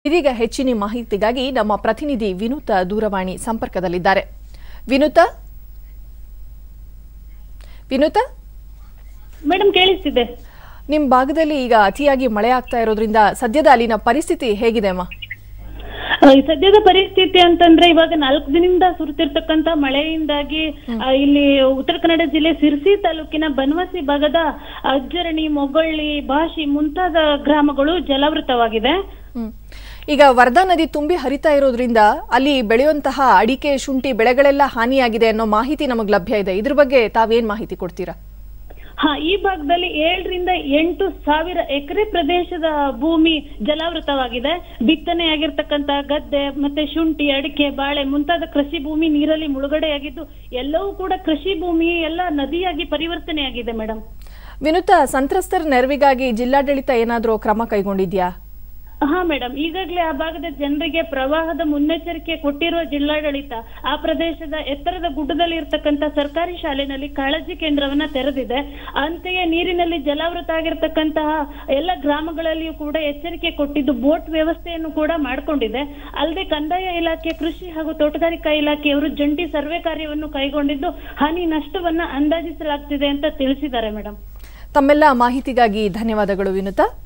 ಇದೀಗ ಹೆಚ್ಚಿನ ಮಾಹಿತಿಗಾಗಿ ನಮ್ಮ ಪ್ರತಿನಿಧಿ ವಿನೂತ ದೂರವಾಣಿ ಸಂಪರ್ಕದಲ್ಲಿದ್ದಾರೆ ವಿನೂತ ವಿನೂತ ಮೇಡಮ್ ಕೇಳಿಸ್ತಿದೆ ನಿಮ್ಮ ಭಾಗದಲ್ಲಿ ಈಗ ಅತಿಯಾಗಿ ಮಳೆ ಆಗ್ತಾ ಇರೋದ್ರಿಂದ ಸದ್ಯದ ಅಲ್ಲಿನ ಪರಿಸ್ಥಿತಿ ಹೇಗಿದೆ ಅಮ್ಮ ಆ, ಈ ಸದ್ಯದ ಪರಿಸ್ಥಿತಿ ಅಂತಂದ್ರೆ ಇವಾಗ ನಾಲ್ಕು ದಿನದಿಂದ ಸುರಿತಿರ್ತಕ್ಕಂತ ಮಳೆಯಿಂದಾಗಿ ಆ, ಇಲ್ಲಿ ಉತ್ತರ ಕನ್ನಡ ಜಿಲ್ಲೆ ಸಿರ್ಸಿ ತಾಲೂಕಿನ ಬನವಾಸಿ ಭಾಗದ ಅಜ್ಜರಣಿ ಮೊಗೊಳ್ಳಿ ಭಾಷಿ ಮುಂತಾದ ಗ್ರಾಮಗಳು ಜಲಾವೃತವಾಗಿದೆ ಹ್ಮ್. ಈಗ ವರದಾ ನದಿ ತುಂಬಿ ಹರಿತಾ ಇರೋದ್ರಿಂದ ಅಲ್ಲಿ ಬೆಳೆಯುವಂತಹ ಅಡಿಕೆ ಶುಂಠಿ ಬೆಳೆಗಳೆಲ್ಲ ಹಾನಿಯಾಗಿದೆ ಅನ್ನೋ ಮಾಹಿತಿ ನಮಗೆ ಲಭ್ಯ ಇದೆ ಇದ್ರ ಬಗ್ಗೆ ತಾವೇನ್ ಮಾಹಿತಿ ಕೊಡ್ತೀರಾ ಹಾ ಈ ಭಾಗದಲ್ಲಿ ಏಳರಿಂದ ಎಂಟು ಸಾವಿರ ಎಕರೆ ಪ್ರದೇಶದ ಭೂಮಿ ಜಲಾವೃತವಾಗಿದೆ ಬಿತ್ತನೆ ಆಗಿರ್ತಕ್ಕಂತ ಗದ್ದೆ ಮತ್ತೆ ಶುಂಠಿ ಅಡಿಕೆ ಬಾಳೆ ಮುಂತಾದ ಕೃಷಿ ಭೂಮಿ ನೀರಲ್ಲಿ ಮುಳುಗಡೆಯಾಗಿದ್ದು ಎಲ್ಲವೂ ಕೂಡ ಕೃಷಿ ಭೂಮಿ ಎಲ್ಲ ನದಿಯಾಗಿ ಪರಿವರ್ತನೆಯಾಗಿದೆ ಮೇಡಮ್ ವಿನೂತ ಸಂತ್ರಸ್ತರ ನೆರವಿಗಾಗಿ ಜಿಲ್ಲಾಡಳಿತ ಏನಾದರೂ ಕ್ರಮ ಕೈಗೊಂಡಿದ್ಯಾ ಹಾ ಮೇಡಮ್ ಈಗಾಗಲೇ ಆ ಭಾಗದ ಜನರಿಗೆ ಪ್ರವಾಹದ ಮುನ್ನೆಚ್ಚರಿಕೆ ಕೊಟ್ಟಿರುವ ಜಿಲ್ಲಾಡಳಿತ ಆ ಪ್ರದೇಶದ ಎತ್ತರದ ಗುಡ್ಡದಲ್ಲಿ ಇರ್ತಕ್ಕಂಥ ಸರ್ಕಾರಿ ಶಾಲೆನಲ್ಲಿ ಕಾಳಜಿ ಕೇಂದ್ರವನ್ನ ತೆರೆದಿದೆ ಅಂತೆಯೇ ನೀರಿನಲ್ಲಿ ಜಲಾವೃತ ಆಗಿರ್ತಕ್ಕಂತಹ ಎಲ್ಲ ಗ್ರಾಮಗಳಲ್ಲಿಯೂ ಕೂಡ ಎಚ್ಚರಿಕೆ ಕೊಟ್ಟಿದ್ದು ಬೋಟ್ ವ್ಯವಸ್ಥೆಯನ್ನು ಕೂಡ ಮಾಡಿಕೊಂಡಿದೆ ಅಲ್ಲದೆ ಕಂದಾಯ ಇಲಾಖೆ ಕೃಷಿ ಹಾಗೂ ತೋಟಗಾರಿಕಾ ಇಲಾಖೆಯವರು ಜಂಟಿ ಸರ್ವೆ ಕಾರ್ಯವನ್ನು ಕೈಗೊಂಡಿದ್ದು ಹಾನಿ ನಷ್ಟವನ್ನ ಅಂದಾಜಿಸಲಾಗ್ತಿದೆ ಅಂತ ತಿಳಿಸಿದ್ದಾರೆ ಮೇಡಮ್ ತಮ್ಮೆಲ್ಲ ಮಾಹಿತಿಗಾಗಿ ಧನ್ಯವಾದಗಳು ವಿನುತಾ